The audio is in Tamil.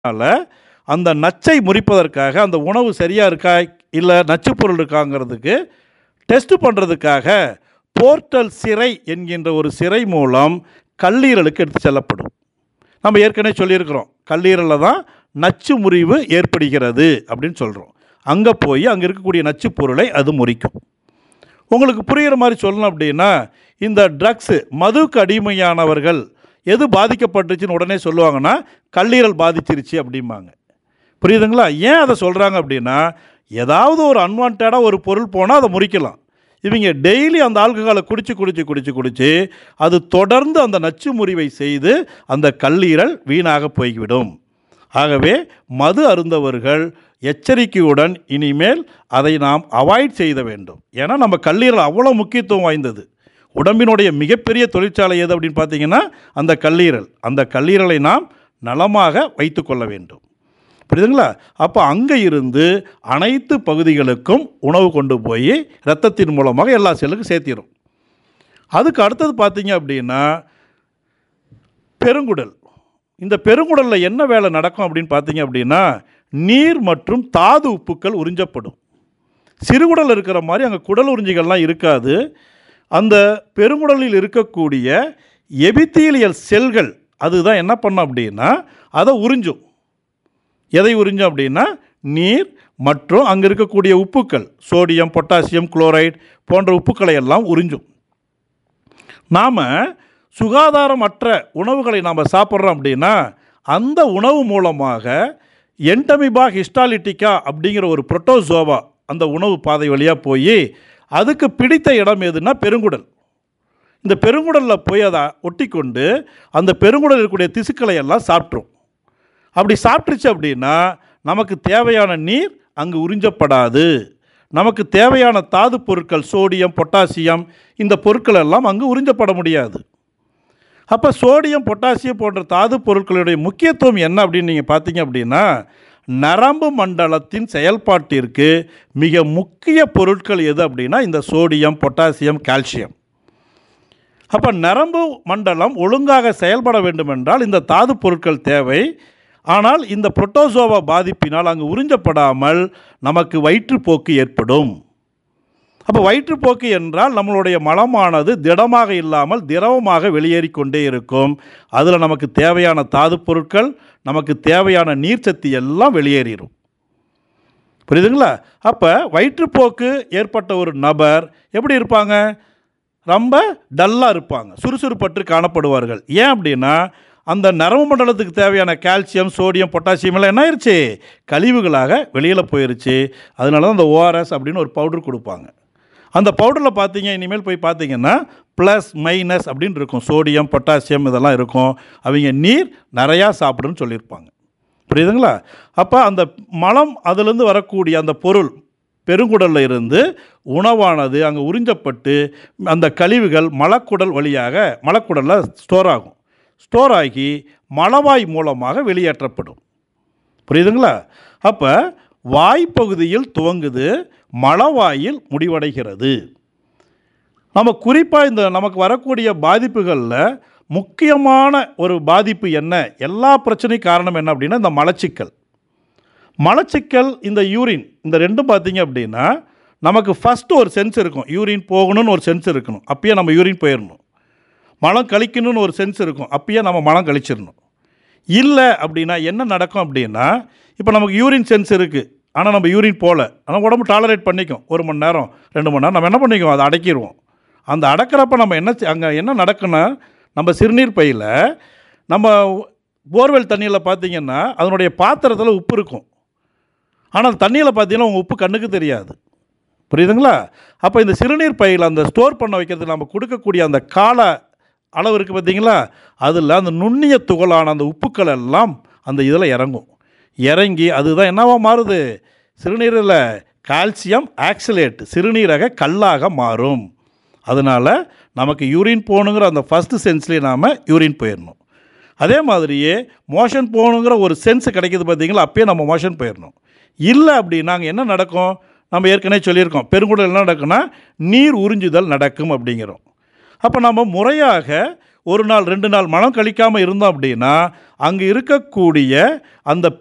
அதனால் அந்த நச்சை முறிப்பதற்காக அந்த உணவு சரியாக இருக்கா இல்லை நச்சுப் பொருள் இருக்காங்கிறதுக்கு டெஸ்ட் பண்ணுறதுக்காக போர்ட்டல் சிறை என்கின்ற ஒரு சிறை மூலம் கல்லீரலுக்கு எடுத்து செல்லப்படும் நம்ம ஏற்கனவே சொல்லியிருக்கிறோம் கல்லீரலில் தான் நச்சு முறிவு ஏற்படுகிறது அப்படின்னு சொல்கிறோம் அங்கே போய் அங்கே இருக்கக்கூடிய நச்சுப் பொருளை அது முறிக்கும் உங்களுக்கு புரிகிற மாதிரி சொல்லணும் அப்படின்னா இந்த ட்ரக்ஸு மதுவுக்கு அடிமையானவர்கள் எது பாதிக்கப்பட்டுச்சுன்னு உடனே சொல்லுவாங்கன்னா கல்லீரல் பாதிச்சிருச்சு அப்படிம்பாங்க புரியுதுங்களா ஏன் அதை சொல்கிறாங்க அப்படின்னா ஏதாவது ஒரு அன்வான்டாக ஒரு பொருள் போனால் அதை முறிக்கலாம் இவங்க டெய்லி அந்த ஆல்கஹாலை குடிச்சு குடிச்சு குடிச்சு குடிச்சு அது தொடர்ந்து அந்த நச்சு முறிவை செய்து அந்த கல்லீரல் வீணாக போய்விடும் ஆகவே மது அருந்தவர்கள் எச்சரிக்கையுடன் இனிமேல் அதை நாம் அவாய்ட் செய்த வேண்டும் ஏன்னா நம்ம கல்லீரல் அவ்வளோ முக்கியத்துவம் வாய்ந்தது உடம்பினுடைய மிகப்பெரிய தொழிற்சாலை எது அப்படின்னு பார்த்தீங்கன்னா அந்த கல்லீரல் அந்த கல்லீரலை நாம் நலமாக வைத்து கொள்ள வேண்டும் புரியுதுங்களா அப்போ அங்கே இருந்து அனைத்து பகுதிகளுக்கும் உணவு கொண்டு போய் ரத்தத்தின் மூலமாக எல்லா செல்லுக்கும் சேர்த்திடும் அதுக்கு அடுத்தது பார்த்தீங்க அப்படின்னா பெருங்குடல் இந்த பெருங்குடலில் என்ன வேலை நடக்கும் அப்படின்னு பார்த்தீங்க அப்படின்னா நீர் மற்றும் தாது உப்புக்கள் உறிஞ்சப்படும் சிறுகுடல் இருக்கிற மாதிரி அங்கே குடல் உறிஞ்சிகள்லாம் இருக்காது அந்த பெருங்குடலில் இருக்கக்கூடிய எபித்தீலியல் செல்கள் அதுதான் என்ன பண்ணும் அப்படின்னா அதை உறிஞ்சும் எதை உறிஞ்சும் அப்படின்னா நீர் மற்றும் அங்கே இருக்கக்கூடிய உப்புக்கள் சோடியம் பொட்டாசியம் குளோரைட் போன்ற உப்புக்களை எல்லாம் உறிஞ்சும் நாம் சுகாதாரமற்ற உணவுகளை நாம் சாப்பிட்றோம் அப்படின்னா அந்த உணவு மூலமாக என்டமிபா ஹிஸ்டாலிட்டிக்கா அப்படிங்கிற ஒரு புரோட்டோசோவா அந்த உணவு பாதை வழியாக போய் அதுக்கு பிடித்த இடம் எதுன்னா பெருங்குடல் இந்த பெருங்குடலில் போய் அதை ஒட்டிக்கொண்டு அந்த பெருங்குடல் இருக்கக்கூடிய திசுக்களை எல்லாம் சாப்பிட்ரும் அப்படி சாப்பிட்டுருச்சு அப்படின்னா நமக்கு தேவையான நீர் அங்கு உறிஞ்சப்படாது நமக்கு தேவையான தாது பொருட்கள் சோடியம் பொட்டாசியம் இந்த பொருட்கள் எல்லாம் அங்கு உறிஞ்சப்பட முடியாது அப்போ சோடியம் பொட்டாசியம் போன்ற தாது பொருட்களுடைய முக்கியத்துவம் என்ன அப்படின்னு நீங்கள் பார்த்தீங்க அப்படின்னா நரம்பு மண்டலத்தின் செயல்பாட்டிற்கு மிக முக்கிய பொருட்கள் எது அப்படின்னா இந்த சோடியம் பொட்டாசியம் கால்சியம் அப்போ நரம்பு மண்டலம் ஒழுங்காக செயல்பட வேண்டுமென்றால் இந்த தாது பொருட்கள் தேவை ஆனால் இந்த புரோட்டோசோவா பாதிப்பினால் அங்கு உறிஞ்சப்படாமல் நமக்கு வயிற்றுப்போக்கு ஏற்படும் அப்போ வயிற்றுப்போக்கு என்றால் நம்மளுடைய மலமானது திடமாக இல்லாமல் திரவமாக வெளியேறிக்கொண்டே இருக்கும் அதில் நமக்கு தேவையான தாது பொருட்கள் நமக்கு தேவையான நீர்ச்சத்து எல்லாம் வெளியேறிடும் புரியுதுங்களா அப்போ வயிற்றுப்போக்கு ஏற்பட்ட ஒரு நபர் எப்படி இருப்பாங்க ரொம்ப டல்லாக இருப்பாங்க சுறுசுறுப்பற்று காணப்படுவார்கள் ஏன் அப்படின்னா அந்த நரம்பு மண்டலத்துக்கு தேவையான கால்சியம் சோடியம் பொட்டாசியம் எல்லாம் என்ன ஆயிடுச்சு கழிவுகளாக வெளியில் போயிருச்சு அதனால தான் அந்த ஓஆர்எஸ் அப்படின்னு ஒரு பவுடர் கொடுப்பாங்க அந்த பவுடரில் பார்த்தீங்க இனிமேல் போய் பார்த்தீங்கன்னா ப்ளஸ் மைனஸ் அப்படின்னு இருக்கும் சோடியம் பொட்டாசியம் இதெல்லாம் இருக்கும் அவங்க நீர் நிறையா சாப்பிடுன்னு சொல்லியிருப்பாங்க புரியுதுங்களா அப்போ அந்த மலம் அதுலேருந்து வரக்கூடிய அந்த பொருள் பெருங்குடலில் இருந்து உணவானது அங்கே உறிஞ்சப்பட்டு அந்த கழிவுகள் மலக்குடல் வழியாக மலக்குடலில் ஸ்டோர் ஆகும் ஸ்டோர் ஆகி மலவாய் மூலமாக வெளியேற்றப்படும் புரியுதுங்களா அப்போ வாய்ப்பகுதியில் துவங்குது மலவாயில் முடிவடைகிறது நம்ம குறிப்பாக இந்த நமக்கு வரக்கூடிய பாதிப்புகளில் முக்கியமான ஒரு பாதிப்பு என்ன எல்லா பிரச்சனையும் காரணம் என்ன அப்படின்னா இந்த மலச்சிக்கல் மலச்சிக்கல் இந்த யூரின் இந்த ரெண்டும் பார்த்தீங்க அப்படின்னா நமக்கு ஃபஸ்ட்டு ஒரு சென்ஸ் இருக்கும் யூரின் போகணும்னு ஒரு சென்ஸ் இருக்கணும் அப்பயே நம்ம யூரின் போயிடணும் மலம் கழிக்கணும்னு ஒரு சென்ஸ் இருக்கும் அப்பயே நம்ம மலம் கழிச்சிடணும் இல்லை அப்படின்னா என்ன நடக்கும் அப்படின்னா இப்போ நமக்கு யூரின் சென்ஸ் இருக்குது ஆனால் நம்ம யூரின் போகல ஆனால் உடம்பு டாலரேட் பண்ணிக்கும் ஒரு மணி நேரம் ரெண்டு மணி நேரம் நம்ம என்ன பண்ணிக்குவோம் அதை அடக்கிடுவோம் அந்த அடக்கிறப்ப நம்ம என்ன அங்கே என்ன நடக்குன்னா நம்ம சிறுநீர் பையில் நம்ம போர்வெல் தண்ணியில் பார்த்தீங்கன்னா அதனுடைய பாத்திரத்தில் உப்பு இருக்கும் ஆனால் தண்ணியில் பார்த்தீங்கன்னா உங்கள் உப்பு கண்ணுக்கு தெரியாது புரியுதுங்களா அப்போ இந்த சிறுநீர் பையில் அந்த ஸ்டோர் பண்ண வைக்கிறதுக்கு நம்ம கொடுக்கக்கூடிய அந்த கால அளவு இருக்குது பார்த்தீங்களா அதில் அந்த நுண்ணிய துகளான அந்த உப்புக்கள் எல்லாம் அந்த இதில் இறங்கும் இறங்கி அதுதான் என்னவா மாறுது சிறுநீரில் கால்சியம் ஆக்சிலேட் சிறுநீரக கல்லாக மாறும் அதனால் நமக்கு யூரின் போகணுங்கிற அந்த ஃபஸ்ட்டு சென்ஸ்லேயே நாம் யூரின் போயிடணும் அதே மாதிரியே மோஷன் போகணுங்கிற ஒரு சென்ஸ் கிடைக்கிது பார்த்தீங்களா அப்பயே நம்ம மோஷன் போயிடணும் இல்லை அப்படின்னா அங்கே என்ன நடக்கும் நம்ம ஏற்கனவே சொல்லியிருக்கோம் பெருங்குடல் என்ன நடக்குன்னா நீர் உறிஞ்சுதல் நடக்கும் அப்படிங்கிறோம் அப்போ நம்ம முறையாக ஒரு நாள் ரெண்டு நாள் மலம் கழிக்காமல் இருந்தோம் அப்படின்னா அங்கே இருக்கக்கூடிய அந்த